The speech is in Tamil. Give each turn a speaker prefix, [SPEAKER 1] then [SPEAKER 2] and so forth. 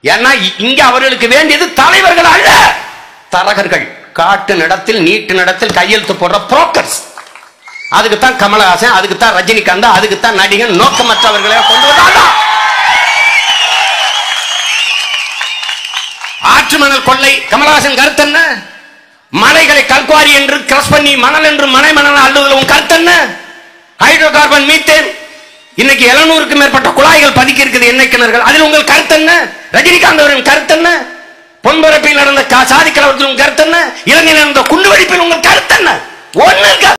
[SPEAKER 1] ஏன்னா இ- இங்க அவர்களுக்கு வேண்டியது தலைவர்கள் அல்ல தரகர்கள் காட்டு நடத்தில் நீட்டு நடத்தில் கையெழுத்து போடுற புரோக்கர்ஸ் அதுக்கு தான் கமலஹாசன் அதுக்கு தான் ரஜினிகாந்த் அதுக்கு தான் நடிகன் நோக்கமற்றவர்களை கொண்டு வந்தாங்க ஆற்று மணல் கொள்ளை கமலஹாசன் கருத்து என்ன மலைகளை கல்குவாரி என்று கிரஸ் பண்ணி மணல் என்று மலை மணல் அள்ளுவதில் உன் கருத்து என்ன ஹைட்ரோ கார்பன் மீத்தேன் இன்னைக்கு 700 மேற்பட்ட குழாய்கள் பதுக்கி இருக்குது எண்ணெய் கிணறுகள் அதில் உங்கள் கருத்து என்ன ரஜினிகாந்த் அவரின் கருத்து என்ன பொன்பரப்பில் நடந்த கா- சாதி கலவரத்தில் உங்கள் கருத்து என்ன இலங்கையில் நடந்த குண்டு வெடிப்பில் உங்கள் கருத்து என்ன ஒண்ணு இருக்காது